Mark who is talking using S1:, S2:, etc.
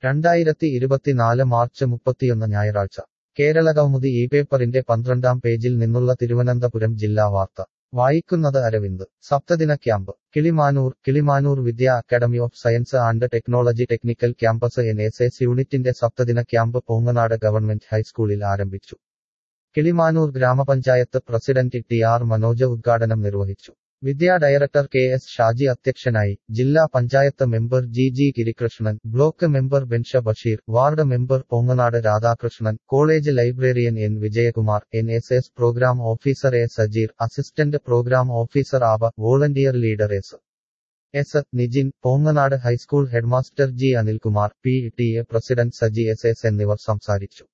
S1: രണ്ടായിരത്തി ഇരുപത്തിനാല് മാർച്ച് മുപ്പത്തിയൊന്ന് ഞായറാഴ്ച കേരള കൗമുദി ഈ പേപ്പറിന്റെ പന്ത്രണ്ടാം പേജിൽ നിന്നുള്ള തിരുവനന്തപുരം ജില്ലാ വാർത്ത വായിക്കുന്നത് അരവിന്ദ് സപ്തദിന camp Kilimanoor Kilimanoor Vidya academy of science and technology technical campus N S S യൂണിറ്റിന്റെ സപ്തദിന ക്യാമ്പ് പോങ്ങനാട് ഗവൺമെന്റ് ഹൈസ്കൂളിൽ ആരംഭിച്ചു കിളിമാനൂർ ഗ്രാമപഞ്ചായത്ത് പ്രസിഡന്റ് ടി ആർ മനോജ് ഉദ്ഘാടനം നിർവഹിച്ചു Vidya director K S Shaji അധ്യക്ഷനായി ജില്ലാ panchayat member G G Girikrishnan block member Bensha Basheer ward member Ponganad Radhakrishnan college librarian N Vijayakumar N S S programme officer A Sajeer assistant programme officer ആബ volunteer leader S S Nijin Ponganad high school headmaster G Anilkumar P T A president Saji S S എന്നിവർ സംസാരിച്ചു